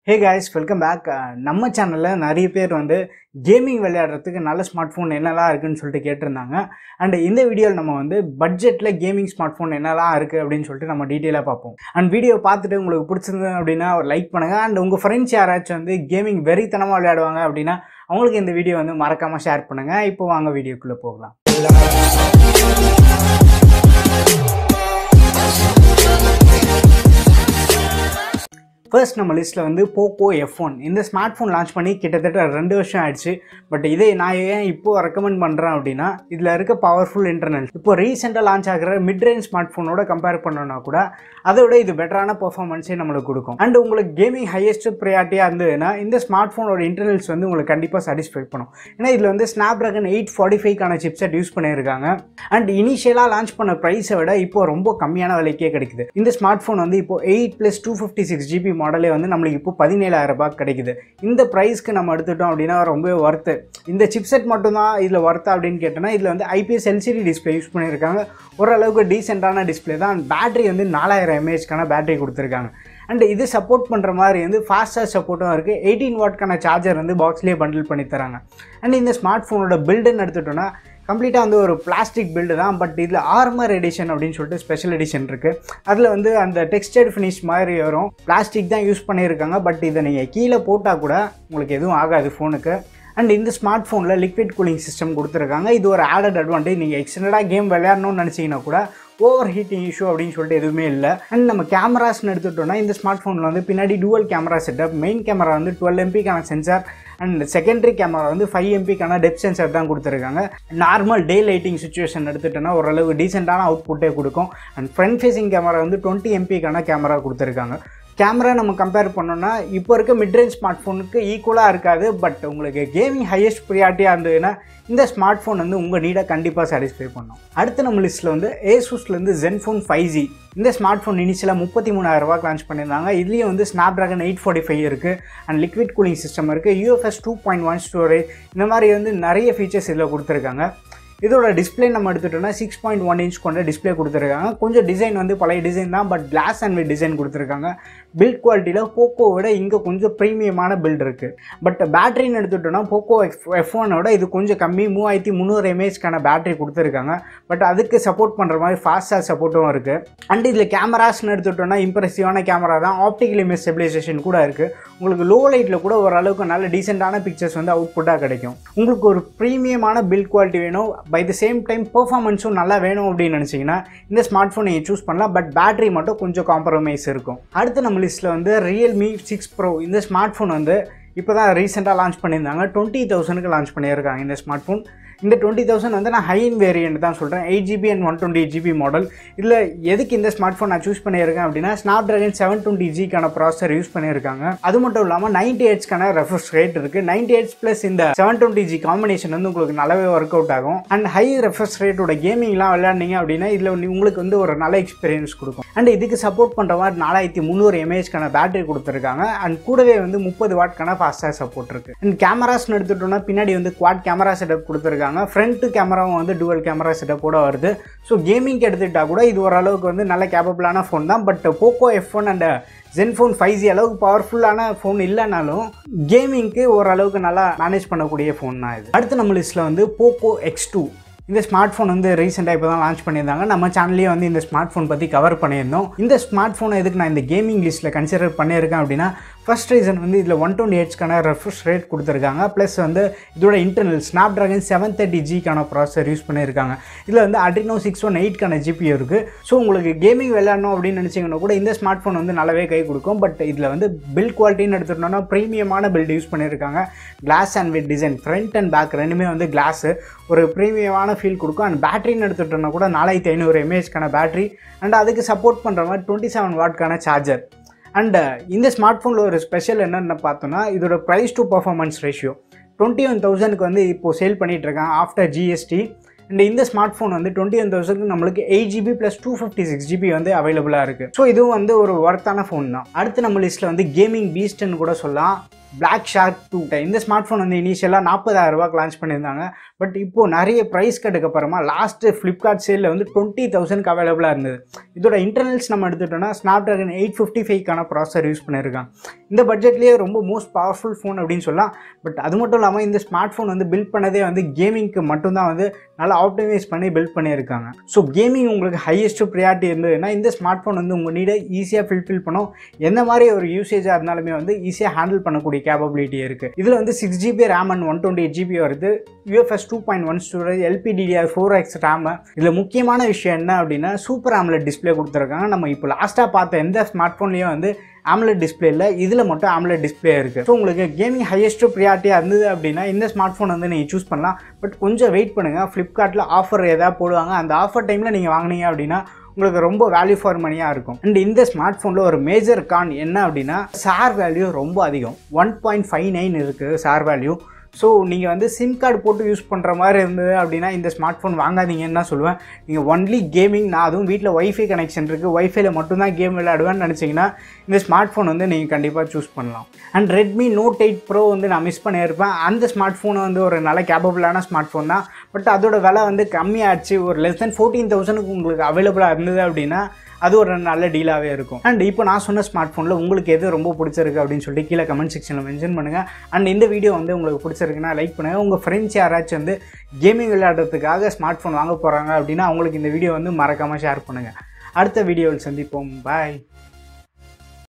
hey guys welcome back நம்ம சேனலில் நிறைய பேர் வந்து கேமிங் விளையாடுறதுக்கு நல்ல ஸ்மார்ட் ஃபோன் என்னெல்லாம் இருக்குன்னு சொல்லிட்டு கேட்டிருந்தாங்க அண்ட் இந்த வீடியோவில் நம்ம வந்து பட்ஜெட்டில் கேமிங் ஸ்மார்ட் ஃபோன் என்னெல்லாம் இருக்குது அப்படின்னு சொல்லிட்டு நம்ம டீட்டெயிலாக பார்ப்போம் அண்ட் வீடியோ பார்த்துட்டு உங்களுக்கு பிடிச்சிருந்தது அப்படின்னா ஒரு லைக் பண்ணுங்கள் அண்ட் உங்கள் ஃப்ரெண்ட்ஸ் யாராச்சும் வந்து கேமிங் வெறித்தனமாக விளையாடுவாங்க அப்படின்னா அவங்களுக்கு இந்த வீடியோ வந்து மறக்காமல் ஷேர் பண்ணுங்கள் இப்போ வாங்க வீடியோக்குள்ளே போகலாம் ஃபர்ஸ்ட் நம்ம லிஸ்ட்டில் வந்து போக்கோ எஃப் ஒன் இந்த ஸ்மார்ட் ஃபோன் லான்ச் பண்ணி கிட்டத்தட்ட ரெண்டு வருஷம் ஆயிடுச்சு பட் இதே நான் ஏன் இப்போ ரெக்கமெண்ட் பண்ணுறேன் அப்படின்னா இதில் இருக்க பவர்ஃபுல் இன்டர்னல் இப்போ ரீசெண்டாக லான்ச் ஆகிற மிட் ரேஞ்ச் ஸ்மார்ட் ஃபோனோட கம்பேர் பண்ணோன்னா கூட அதை விட இது பெட்டரான பர்ஃபார்மன்ஸே நம்மளுக்கு கொடுக்கும் அண்ட் உங்களுக்கு கேமிங் ஹையஸ்ட் ப்ரையாரிட்டியாக இருந்ததுன்னா இந்த ஸ்மார்ட் ஃபோனோட இன்டர்னல்ஸ் வந்து உங்களுக்கு கண்டிப்பாக சாட்டிஸ்ஃபை பண்ணும் ஏன்னா இதில் வந்து ஸ்னாப் ட்ராகன் எயிட் ஃபார்ட்டி ஃபைவ்க்கான சிப்செட் யூஸ் பண்ணியிருக்காங்க அண்ட் இனிஷியலாக லான்ச் பண்ண ப்ரைஸை விட இப்போ ரொம்ப கம்மியான விலைக்கே கிடைக்குது இந்த ஸ்மார்ட் ஃபோன் வந்து இப்போ eight plus two fifty six GB மாடலே வந்து நம்மளுக்கு இப்போ பதினேழாயிரம் ரூபாய் கிடைக்குது இந்த ப்ரைஸ்க்கு நம்ம எடுத்துட்டோம் அப்படின்னா ரொம்பவே ஒர்த்து இந்த சிப்செட் மட்டும்தான் இதில் ஒர்த்தா அப்படின்னு கேட்டோன்னா இதில் வந்து ஐபிஎஸ் எல்சிடி டிஸ்பிளே யூஸ் பண்ணியிருக்காங்க ஓரளவுக்கு டீசெண்டான டிஸ்பிளே தான் பேட்டரி வந்து நாலாயிரம் எம்ஏஹெச்க்கான பேட்டரி கொடுத்துருக்காங்க அண்ட் இது சப்போர்ட் பண்ணுற மாதிரி வந்து ஃபாஸ்டாக சப்போர்ட்டும் இருக்குது எயிட்டீன் வாட்க்கான சார்ஜர் வந்து பாக்ஸ்லேயே பண்டில் பண்ணி தராங்க அண்ட் இந்த ஸ்மார்ட் ஃபோனோட பில்டுன்னு எடுத்துட்டோன்னா கம்ப்ளீட்டாக வந்து ஒரு பிளாஸ்டிக் பில்டு தான் பட் இதில் ஆர்மர் எடிஷன் அப்படின்னு சொல்லிட்டு ஸ்பெஷல் எடிஷன் இருக்குது அதில் வந்து அந்த டெக்ஸ்டர்ட் ஃபினிஷ் மாதிரி வரும் பிளாஸ்டிக் தான் யூஸ் பண்ணியிருக்காங்க பட் இதை நீங்கள் கீழே போட்டால் கூட உங்களுக்கு எதுவும் ஆகாது ஃபோனுக்கு அண்ட் இந்த ஸ்மார்ட் ஃபோனில் லிக்விட் கூலிங் சிஸ்டம் கொடுத்துருக்காங்க இது ஒரு ஆடட் அட்வான்டேஜ் நீங்கள் எக்ஸ்டெண்டடாக கேம் விளையாடணும்னு நினச்சிங்கன்னா கூட ஓவர் ஹீட்டிங் இஷ்யூ அப்படின்னு சொல்லிட்டு எதுவுமே இல்லை அண்ட் நம்ம கேமராஸ்னு எடுத்துட்டோம்னா இந்த ஸ்மார்ட் ஃபோனில் வந்து பின்னாடி dual camera setup main camera வந்து டுவெல் எம்பிக்கான சென்சார் அண்ட் செகண்டரி கேமரா வந்து ஃபைவ் எம்பிக்கான டெப் சென்சார் தான் கொடுத்துருக்காங்க நார்மல் டே லைட்டிங் சுச்சுவேஷன் எடுத்துட்டோன்னா ஓரளவு டீசெண்டான அவுட்புட்டே கொடுக்கும் அண்ட் ஃப்ரண்ட் ஃபேஸிங் கேமரா வந்து டுவெண்ட்டி எம்பிக்கான கேமரா கொடுத்துருக்காங்க கேமரா நம்ம கம்பேர் பண்ணோன்னா இப்போ இருக்க மிட்ரேஞ்ச் ஸ்மார்ட் ஃபோனுக்கு ஈக்குவலாக இருக்காது பட் உங்களுக்கு கேமிங் ஹையஸ்ட் ப்ரியாரிட்டியாக இருந்ததுன்னா இந்த ஸ்மார்ட் ஃபோன் வந்து உங்கள் நீடை கண்டிப்பாக சாட்டிஸ்ஃபை பண்ணும் அடுத்து நம்ம லிஸ்ட்டில் வந்து ஏசூஸ்லேருந்து ஜென்ஃபோன் ஃபைவ் ஜி இந்த ஸ்மார்ட் ஃபோன் இனிஷியலாக முப்பத்தி மூணாயிரரூபாக்கு லான்ச் பண்ணியிருந்தாங்க இதுலேயும் வந்து Snapdragon eight forty five இருக்குது அண்ட் லிக்விட் கூலிங் சிஸ்டம் இருக்குது UFS two point one storage இந்த மாதிரி வந்து நிறைய ஃபீச்சர்ஸ் இதில் கொடுத்துருக்காங்க இதோட டிஸ்பிளே நம்ம எடுத்துட்டோம்னா சிக்ஸ் பாயிண்ட் ஒன் இன்ச் கொண்ட டிஸ்பிளே கொடுத்துருக்காங்க கொஞ்சம் டிசைன் வந்து பழைய டிசைன் தான் but glass and with design கொடுத்துருக்காங்க பில்ட் குவாலிட்டியில் போக்கோ விட இங்கே கொஞ்சம் ப்ரீமியமான பில்ட் இருக்குது பட் பேட்டரின்னு எடுத்துட்டோம்னா போக்கோ எஃப் எஃப் ஒனோட இது கொஞ்சம் கம்மி மூவாயிரத்தி முந்நூறு எம்ஏஹெச்க்கான பேட்டரி கொடுத்துருக்காங்க பட் அதுக்கு சப்போர்ட் பண்ணுற மாதிரி ஃபாஸ்டாக சப்போர்ட்டும் இருக்குது அண்ட் இதில் கேமராஸ்னு எடுத்துட்டோம்னா இம்ப்ரெசிவான கேமரா தான் ஆப்டிக்கல் இமேஜ் ஸ்டெபிலைசேஷன் கூட இருக்குது உங்களுக்கு லோ லைட்டில் கூட ஓரளவுக்கு நல்ல டீசெண்டான பிக்சர்ஸ் வந்து அவுட்புட்டாக கிடைக்கும் உங்களுக்கு ஒரு ப்ரீமியமான பில்ட் குவாலிட்டி வேணும் பை த சேம் டைம் பெர்ஃபார்மன்ஸும் நல்லா வேணும் அப்படின்னு நினச்சிங்கன்னா இந்த ஸ்மார்ட் ஃபோன் நீங்கள் சூஸ் பண்ணலாம் பட் பேட்டரி மட்டும் கொஞ்சம் காம்ப்ரமைஸ் இருக்கும் அடுத்து நம்ம லிஸ்ட்டில் வந்து ரியல்மி சிக்ஸ் ப்ரோ இந்த ஸ்மார்ட் ஃபோன் வந்து இப்போ தான் ரீசெண்டாக லான்ச் பண்ணியிருந்தாங்க டுவெண்ட்டி தௌசண்ட்க்கு லான்ச் பண்ணியிருக்காங்க இந்த ஸ்மார்ட் ஃபோன் இந்த டுவெண்ட்டி தௌசண்ட் வந்து நான் ஹைன் வேரியன்ட் தான் சொல்கிறேன் eight GB and one twenty GB model இதில் எதுக்கு இந்த ஸ்மார்ட் ஃபோன் நான் சூஸ் பண்ணியிருக்கேன் அப்படின்னா ஸ்னாப் ட்ராகன் செவன் டுவெண்ட்டி ஜிக்கான ப்ராசர் யூஸ் பண்ணியிருக்காங்க அது மட்டும் இல்லாமல் நைன்டி எயிட்ஸ்க்கான ரெஃப்ரெஷ் ரேட் இருக்குது நைன்டி எயிட்ஸ் ப்ளஸ் இந்த செவன் டுவெண்ட்டி ஜி காம்பினேஷன் வந்து உங்களுக்கு நல்லாவே ஒர்க் அவுட் ஆகும் அண்ட் ஹை ரெஃப்ரெஷ் ரேட்டோட கேமிங்லாம் விளையாண்டிங்க அப்படின்னா இதில் உங்களுக்கு வந்து ஒரு நல்ல எக்ஸ்பீரியன்ஸ் கொடுக்கும் அண்ட் இதுக்கு சப்போர்ட் பண்ணுற மாதிரி நாலாயிரத்தி முந்நூறு எம்ஏஹெச்க்கான பேட்டரி கொடுத்துருக்காங்க அண்ட் கூடவே வந்து முப்பது வாட்க்கான ஃபாஸ்டாக சப்போர்ட் இருக்குது அண்ட் கேமராஸ்னு எடுத்துட்டோம்னா பின்னாடி வந்து குவாட் கேமரா செட்டப் கொடுத்துருக்காங்க ஃப்ரண்ட் கேமராவும் வந்து டுவல் கேமரா செட்டப்போட வருது ஸோ கேமிங்க்கு எடுத்துக்கிட்டா கூட இது ஓரளவுக்கு வந்து நல்ல கேப்பபிளான ஃபோன் தான் but Poco F one and Zenfone five G அளவுக்கு பவர்ஃபுல்லான ஃபோன் இல்லைனாலும் கேமிங்க்கு ஓரளவுக்கு நல்லா மேனேஜ் பண்ணக்கூடிய ஃபோன் தான் இது அடுத்து நம்ம லிஸ்ட்டில் வந்து போக்கோ எக்ஸ் டூ இந்த ஸ்மார்ட் ஃபோன் வந்து ரீசெண்டாக இப்போ தான் லான்ச் பண்ணியிருந்தாங்க நம்ம சேனல்லேயே வந்து இந்த ஸ்மார்ட் ஃபோன் பற்றி கவர் பண்ணியிருந்தோம் இந்த ஸ்மார்ட் ஃபோனை எதுக்கு நான் இந்த கேமிங் லிஸ்ட்டில் கன்சிடர் பண்ணியிருக்கேன் அப்படின்னா ஃபர்ஸ்ட் ரீசன் வந்து இதில் ஒன் டுவெண்ட்டி எயிட்ஸ்க்கான ரெஃப்ரெஷ் ரேட் கொடுத்துருக்காங்க ப்ளஸ் வந்து இதோட internal Snapdragon seven thirty ஜிக்கான ப்ராசர் யூஸ் பண்ணியிருக்காங்க இதில் வந்து அட்ரினோ சிக்ஸ் ஒன் எயிட்க்கான ஜிபி இருக்குது ஸோ உங்களுக்கு கேமிங் விளையாடணும் அப்படின்னு நினச்சிங்கன்னா கூட இந்த ஸ்மார்ட் ஃபோன் வந்து நல்லாவே கை கொடுக்கும் பட் இதில் வந்து பில்ட் குவாலிட்டின்னு எடுத்துட்டோம்னா ப்ரீமியமான பில்ட் யூஸ் பண்ணியிருக்காங்க glass and with design front and back ரெண்டுமே வந்து கிளாஸு ஒரு ப்ரீமியமான ஃபீல் கொடுக்கும் அண்ட் பேட்டரின்னு எடுத்துட்டோம்னா கூட நாலாயிரத்தி ஐநூறு எம்ஏஹெச்க்கான பேட்டரி அண்ட் அதுக்கு சப்போர்ட் பண்ணுற மாதிரி டுவெண்ட்டி செவன் வாட்க்கான சார்ஜர் அண்ட் இந்த ஸ்மார்ட் ஃபோனில் ஒரு ஸ்பெஷல் என்னென்னு பார்த்தோன்னா இதோட price to performance ratio twenty one தௌசண்ட்க்கு வந்து இப்போது சேல் பண்ணிகிட்டு இருக்காங்க ஆஃப்டர் ஜிஎஸ்டி அண்ட் இந்த ஸ்மார்ட் ஃபோன் வந்து டுவெண்ட்டி ஒன் தௌசண்ட்க்கு நம்மளுக்கு eight GB plus two fifty six GB வந்து அவைலபிளாக இருக்குது ஸோ இதுவும் வந்து ஒரு ஒர்த்தான ஃபோன் தான் அடுத்து நம்ம லிஸ்ட்டில் வந்து கேமிங் பீஸ்ட்னு கூட சொல்லலாம் பிளாக் ஷார்க் டூ இந்த ஸ்மார்ட் ஃபோன் வந்து இனிஷியலாக நாற்பதாயிரம் ரூபாய்க்கு லான்ச் பண்ணியிருந்தாங்க பட் இப்போது நிறைய ப்ரைஸ் கட்டுக்கு அப்புறமா லாஸ்ட்டு ஃப்ளிப்கார்ட் சேலில் வந்து டுவெண்ட்டி தௌசண்ட்க்கு அவைலபிளாக இருந்தது இதோட இன்டர்னல்ஸ் நம்ம எடுத்துட்டோம்னா ஸ்னாப் ட்ராகன் எயிட் ஃபிஃப்டி ஃபைவ்க்கான ப்ராசர் யூஸ் பண்ணியிருக்காங்க இந்த பட்ஜெட்லேயே ரொம்ப மோஸ்ட் பவர்ஃபுல் ஃபோன் அப்படின்னு சொல்லலாம் பட் அது மட்டும் இல்லாமல் இந்த ஸ்மார்ட் ஃபோன் வந்து பில்ட் பண்ணதே வந்து கேமிங்க்கு மட்டும்தான் வந்து நல்லா ஆப்டிமைஸ் பண்ணி பில்ட் பண்ணியிருக்காங்க ஸோ கேமிங் உங்களுக்கு ஹையஸ்ட் ப்ரியாரிட்டி இருந்ததுன்னா இந்த ஸ்மார்ட் ஃபோன் வந்து உங்கள் நீடை ஈஸியாக ஃபில்ஃபில் பண்ணும் எந்த மாதிரி ஒரு யூசேஜாக இருந்தாலுமே வந்து ஈஸியாக ஹேண்டில் பண்ணக்கூடிய கேப்பபிலிட்டி இருக்குது இதில் வந்து six GB RAM and one twenty eight GB வருது UFS two point one storage LPDDR four X RAM இதில் முக்கியமான விஷயம் என்ன அப்படின்னா சூப்பர் ஆம்லெட் டிஸ்பிளே கொடுத்துருக்காங்க நம்ம இப்போ லாஸ்ட்டாக பார்த்த எந்த ஸ்மார்ட் ஃபோன்லேயும் வந்து ஆம்லெட் டிஸ்பிளே இல்லை இதில் மட்டும் ஆம்லெட் டிஸ்பிளே இருக்குது ஸோ உங்களுக்கு கேமிங் ஹையஸ்ட் ப்ரியாரிட்டியாக இருந்தது அப்படின்னா இந்த ஸ்மார்ட் ஃபோன் வந்து நீங்கள் சூஸ் பண்ணலாம் பட் கொஞ்சம் வெயிட் பண்ணுங்கள் ஃப்ளிப்கார்ட்டில் ஆஃபர் ஏதாவது போடுவாங்க அந்த ஆஃபர் டைமில் நீங்கள் வாங்கினீங்க அப்படின்னா உங்களுக்கு ரொம்ப வேல்யூ ஃபார் மணியாக இருக்கும் அண்ட் இந்த ஸ்மார்ட் ஃபோனில் ஒரு மேஜர் கான் என்ன அப்படின்னா சார் வேல்யூ ரொம்ப அதிகம் ஒன் பாயிண்ட் ஃபைவ் நைன் இருக்குது சார் வேல்யூ ஸோ நீங்கள் வந்து சிம் கார்டு போட்டு யூஸ் பண்ணுற மாதிரி இருந்தது அப்படின்னா இந்த ஸ்மார்ட் ஃபோன் வாங்காதீங்கன்னு தான் சொல்லுவேன் நீங்கள் ஒன்லி கேமிங் நான் அதுவும் வீட்டில் ஒய்ஃபை கனெக்ஷன் இருக்குது ஒய்ஃபைல மட்டும்தான் கேம் விளையாடுவேன்னு நினச்சிங்கன்னா இந்த ஸ்மார்ட் ஃபோன் வந்து நீங்கள் கண்டிப்பாக சூஸ் பண்ணலாம் and Redmi Note eight pro வந்து நான் மிஸ் பண்ணியிருப்பேன் அந்த ஸ்மார்ட் ஃபோன் வந்து ஒரு நல்ல கேப்பபிளான ஸ்மார்ட் ஃபோன் தான் பட் அதோட விலை வந்து கம்மியாச்சு ஒரு லெஸ் தென் ஃபோர்டீன் தௌசண்ட்க்கு உங்களுக்கு அவைலபிளாக இருந்தது அப்படின்னா அது ஒரு நல்ல டீலாகவே இருக்கும் அண்ட் இப்போ நான் சொன்ன ஸ்மார்ட் ஃபோனில் உங்களுக்கு எது ரொம்ப பிடிச்சிருக்கு அப்படின்னு சொல்லிட்டு கீழே கமெண்ட் செக்ஷனில் மென்ஷன் பண்ணுங்கள் அண்ட் இந்த வீடியோ வந்து உங்களுக்கு பிடிச்சிருக்குன்னா லைக் பண்ணுங்கள் உங்கள் ஃப்ரெண்ட்ஸ் யாராச்சும் வந்து கேமிங் விளையாடுறதுக்காக ஸ்மார்ட் ஃபோன் வாங்க போகிறாங்க அப்படின்னா அவங்களுக்கு இந்த வீடியோ வந்து மறக்காமல் ஷேர் பண்ணுங்கள் அடுத்த வீடியோவில் சந்திப்போம் பாய்